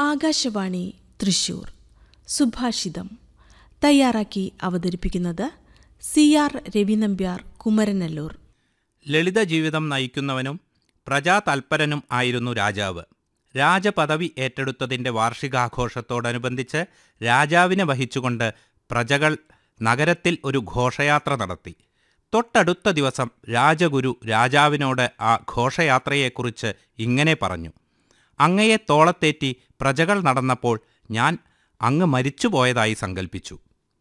ആകാശവാണി തൃശൂർ സുഭാഷിതം തയ്യാറാക്കി അവതരിപ്പിക്കുന്നത് സി ആർ രവിനമ്പ്യാർ കുമരനല്ലൂർ ലളിത ജീവിതം നയിക്കുന്നവനും പ്രജാതൽപരനും ആയിരുന്നു രാജാവ് രാജപദവി ഏറ്റെടുത്തതിൻ്റെ വാർഷികാഘോഷത്തോടനുബന്ധിച്ച് രാജാവിനെ വഹിച്ചുകൊണ്ട് പ്രജകൾ നഗരത്തിൽ ഒരു ഘോഷയാത്ര നടത്തി തൊട്ടടുത്ത ദിവസം രാജഗുരു രാജാവിനോട് ആ ഘോഷയാത്രയെക്കുറിച്ച് ഇങ്ങനെ പറഞ്ഞു അങ്ങയെ തോളത്തേറ്റി പ്രജകൾ നടന്നപ്പോൾ ഞാൻ അങ്ങ് മരിച്ചുപോയതായി സങ്കൽപ്പിച്ചു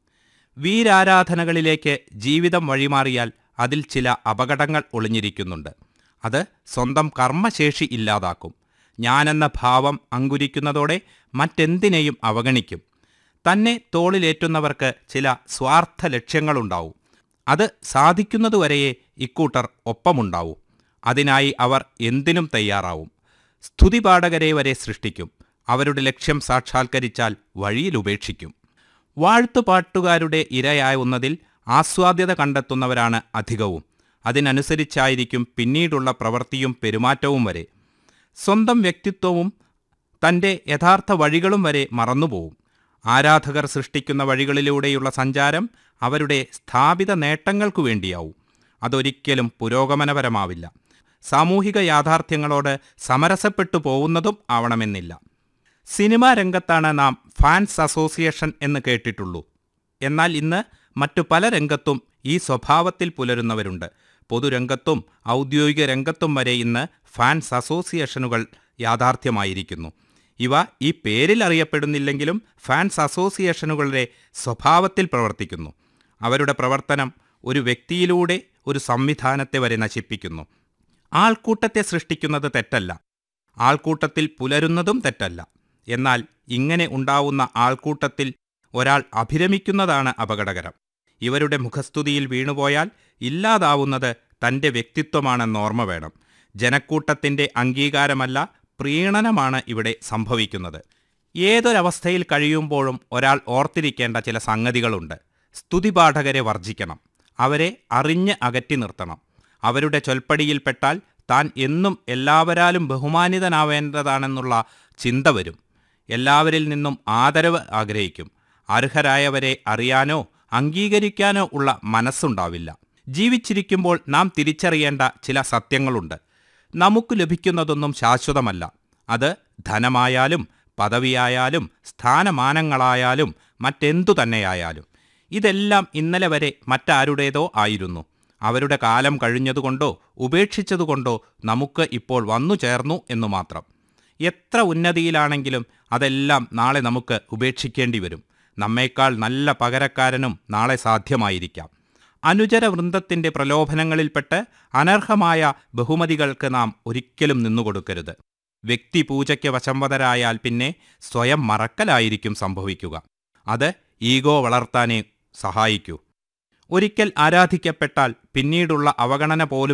വീരാരാധനകളിലേക്ക് ജീവിതം വഴിമാറിയാൽ അതിൽ ചില അപകടങ്ങൾ ഒളിഞ്ഞിരിക്കുന്നുണ്ട് അത് സ്വന്തം കർമ്മശേഷി ഇല്ലാതാക്കും ഞാനെന്ന ഭാവം അങ്കുരിക്കുന്നതോടെ മറ്റെന്തിനേയും അവഗണിക്കും തന്നെ തോളിലേറ്റുന്നവർക്ക് ചില സ്വാർത്ഥ ലക്ഷ്യങ്ങളുണ്ടാവും അത് സാധിക്കുന്നതുവരെയേ ഇക്കൂട്ടർ ഒപ്പമുണ്ടാവൂ അതിനായി അവർ എന്തിനും തയ്യാറാവും സ്തുതിപാഠകരെ വരെ സൃഷ്ടിക്കും അവരുടെ ലക്ഷ്യം സാക്ഷാത്കരിച്ചാൽ വഴിയിൽ ഉപേക്ഷിക്കും വാഴ്ത്തുപാട്ടുകാരുടെ ഇരയാവുന്നതിൽ ആസ്വാദ്യത കണ്ടെത്തുന്നവരാണ് അധികവും അതിനനുസരിച്ചായിരിക്കും പിന്നീടുള്ള പ്രവൃത്തിയും പെരുമാറ്റവും വരെ സ്വന്തം വ്യക്തിത്വവും തൻ്റെ യഥാർത്ഥ വഴികളും വരെ മറന്നുപോവും ആരാധകർ സൃഷ്ടിക്കുന്ന വഴികളിലൂടെയുള്ള സഞ്ചാരം അവരുടെ സ്ഥാപിത നേട്ടങ്ങൾക്കു വേണ്ടിയാവും അതൊരിക്കലും പുരോഗമനപരമാവില്ല സാമൂഹിക യാഥാർത്ഥ്യങ്ങളോട് സമരസപ്പെട്ടു പോകുന്നതും ആവണമെന്നില്ല സിനിമാ രംഗത്താണ് നാം ഫാൻസ് അസോസിയേഷൻ എന്ന് കേട്ടിട്ടുള്ളൂ എന്നാൽ ഇന്ന് മറ്റു പല രംഗത്തും ഈ സ്വഭാവത്തിൽ പുലരുന്നവരുണ്ട് പൊതുരംഗത്തും ഔദ്യോഗിക രംഗത്തും വരെ ഇന്ന് ഫാൻസ് അസോസിയേഷനുകൾ യാഥാർത്ഥ്യമായിരിക്കുന്നു ഇവ ഈ പേരിൽ അറിയപ്പെടുന്നില്ലെങ്കിലും ഫാൻസ് അസോസിയേഷനുകളുടെ സ്വഭാവത്തിൽ പ്രവർത്തിക്കുന്നു അവരുടെ പ്രവർത്തനം ഒരു വ്യക്തിയിലൂടെ ഒരു സംവിധാനത്തെ വരെ നശിപ്പിക്കുന്നു ആൾക്കൂട്ടത്തെ സൃഷ്ടിക്കുന്നത് തെറ്റല്ല ആൾക്കൂട്ടത്തിൽ പുലരുന്നതും തെറ്റല്ല എന്നാൽ ഇങ്ങനെ ഉണ്ടാവുന്ന ആൾക്കൂട്ടത്തിൽ ഒരാൾ അഭിരമിക്കുന്നതാണ് അപകടകരം ഇവരുടെ മുഖസ്തുതിയിൽ വീണുപോയാൽ ഇല്ലാതാവുന്നത് തൻ്റെ വ്യക്തിത്വമാണെന്ന് ഓർമ്മ വേണം ജനക്കൂട്ടത്തിൻ്റെ അംഗീകാരമല്ല പ്രീണനമാണ് ഇവിടെ സംഭവിക്കുന്നത് ഏതൊരവസ്ഥയിൽ കഴിയുമ്പോഴും ഒരാൾ ഓർത്തിരിക്കേണ്ട ചില സംഗതികളുണ്ട് സ്തുതിപാഠകരെ വർജിക്കണം അവരെ അറിഞ്ഞ് അകറ്റി നിർത്തണം അവരുടെ ചൊൽപ്പടിയിൽപ്പെട്ടാൽ താൻ എന്നും എല്ലാവരാലും ബഹുമാനിതനാവേണ്ടതാണെന്നുള്ള ചിന്ത വരും എല്ലാവരിൽ നിന്നും ആദരവ് ആഗ്രഹിക്കും അർഹരായവരെ അറിയാനോ അംഗീകരിക്കാനോ ഉള്ള മനസ്സുണ്ടാവില്ല ജീവിച്ചിരിക്കുമ്പോൾ നാം തിരിച്ചറിയേണ്ട ചില സത്യങ്ങളുണ്ട് നമുക്ക് ലഭിക്കുന്നതൊന്നും ശാശ്വതമല്ല അത് ധനമായാലും പദവിയായാലും സ്ഥാനമാനങ്ങളായാലും മറ്റെന്തു തന്നെയായാലും ഇതെല്ലാം ഇന്നലെ വരെ മറ്റാരുടേതോ ആയിരുന്നു അവരുടെ കാലം കഴിഞ്ഞതുകൊണ്ടോ ഉപേക്ഷിച്ചതുകൊണ്ടോ നമുക്ക് ഇപ്പോൾ വന്നു ചേർന്നു എന്നു മാത്രം എത്ര ഉന്നതിയിലാണെങ്കിലും അതെല്ലാം നാളെ നമുക്ക് ഉപേക്ഷിക്കേണ്ടി വരും നമ്മേക്കാൾ നല്ല പകരക്കാരനും നാളെ സാധ്യമായിരിക്കാം അനുചര വൃന്ദത്തിൻ്റെ പ്രലോഭനങ്ങളിൽപ്പെട്ട് അനർഹമായ ബഹുമതികൾക്ക് നാം ഒരിക്കലും നിന്നുകൊടുക്കരുത് വ്യക്തിപൂജയ്ക്ക് വശംവതരായാൽ പിന്നെ സ്വയം മറക്കലായിരിക്കും സംഭവിക്കുക അത് ഈഗോ വളർത്താനേ സഹായിക്കൂ ഒരിക്കൽ ആരാധിക്കപ്പെട്ടാൽ പിന്നീടുള്ള അവഗണന പോലും